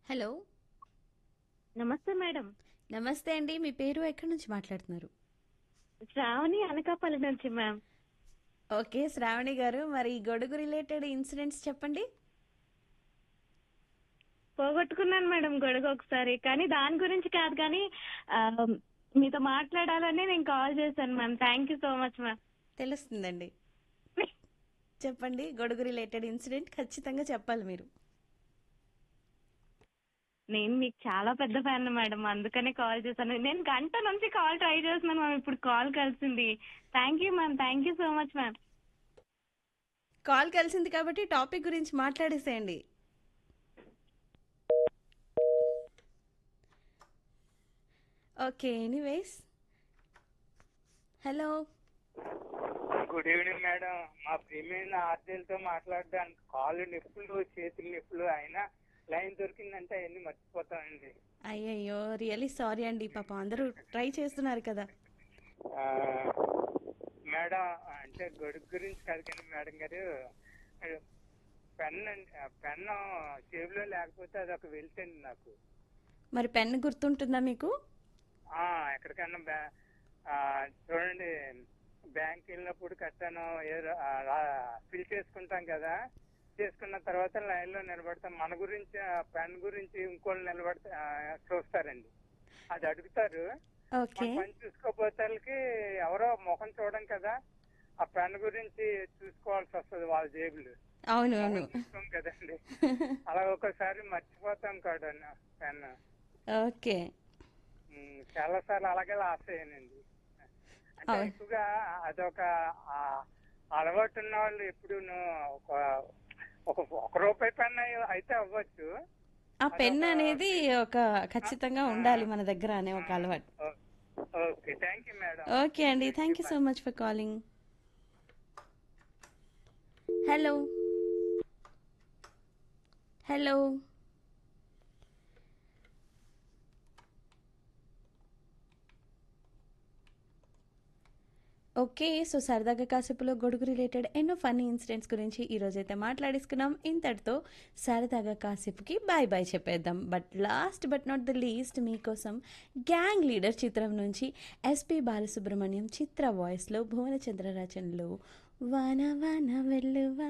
Hello నమస్తే madam నమస్తే అండి మీ పేరు ఎక్కడి నుంచి మాట్లాడుతున్నారు శ్రావణి అనకాపల్లి నుంచి మ్యామ్ ఓకే శ్రావణి గారు మరి ఈ గొడుగు రిలేటెడ్ ఇన్సిడెంట్స్ చెప్పండి పోగొట్టుకున్నాను మేడం గొడుగు ఒకసారి కానీ దాని గురించి కాదు కానీ ఆ, మీతో మాట్లాడాలని నేను కాల్ చేశాను ma'am thank you so much ma'am తెలుస్తుందండి చెప్పండి గొడుగు రిలేటెడ్ ఇన్సిడెంట్ ఖచ్చితంగా చెప్పాలి మీరు నేను మీకు చాలా పెద్ద ఫ్యాన్ మేడం అందుకనే కాల్ చేశాను నేను గంట నుంచి కాల్ ట్రై చేస్తున్నాను మ్యామ్ ఇప్పుడు కాల్ కలిసింది thank you ma'am thank you so much ma'am call కలిసింది కాబట్టి టాపిక్ గురించి మాట్లాడేసేయండి okay anyways hello good evening madam మా ప్రియమైన ఆర్జీలతో మాట్లాడడానికి కాళ్ళు నొప్పులు చేతులు నొప్పులు అయినా లైన్ దొరికిందంటే అవన్నీ మర్చిపోతామండి అయ్యయ్యో రియలీ సారీ అండి పాపం అందరూ ట్రై చేస్తున్నారు కదా ఆ, మేడం అంటే గొడుగు గురించి కాదు కానీ మేడం గారు పెన్ పెన్ జేబులో లేకపోతే అది ఒక వెళ్తండి నాకు మరి పెన్ గుర్తుంటుందా మీకు ఆ, ఎక్కడికన్నా బ్యా- ఆ, చూడండి బ్యాంక్ వెళ్ళినప్పుడు కట్టాను ఫిల్ చేసుకుంటాం కదా చేసుకున్న తర్వాత లైన్ లో నిలబడతాం మన గురించి ఆ పెన్ గురించి ఇంకోళ్ళు నిలబడతా ఆ, చూస్తారండి అది అడుగుతారు ఓకే మన పని చూసుకోపోతానికి ఎవరో ముఖం చూడం కదా ఆ పెన్ గురించి చూసుకోవాల్సి వస్తుంది వాళ్ళ జేబులు అవును అవును ముఖం చూసుకోం కదండి అలా ఒక్కోసారి మర్చిపోతాం కూడా పెన్ ఓకే చాలా సార్లు అలాగే లాస్ అయ్యానండి అంటే అవును. ఎక్కువగా అదొక ఆ, అలవాటు ఉన్న వాళ్ళు ఎప్పుడు ఒక ఒక ఒక రూపాయి పెన్ అయి- అయితే అవ్వచ్చు ఆ పెన్ అనేది ఒక ఖచ్చితంగా ఉండాలి మన దగ్గర అనే ఒక అలవాటు okay thank you madam okay అండి thank you so much for calling hello hello okay so సరదాగా కాసేపులో గొడుగు రిలేటెడ్ ఎన్నో ఫన్నీ ఇన్సిడెంట్స్ గురించి ఈరోజు అయితే మాట్లాడేసుకున్నాం ఇంతటితో సరదాగా కాసేపుకి బాయ్ బాయ్ చెప్పేద్దాం but last but not the least మీకోసం గ్యాంగ్ లీడర్ చిత్రం నుంచి ఎస్పి బాలసుబ్రహ్మణ్యం చిత్ర వాయిస్లో భువనచంద్ర రచనలో వాన వాన వెల్లువ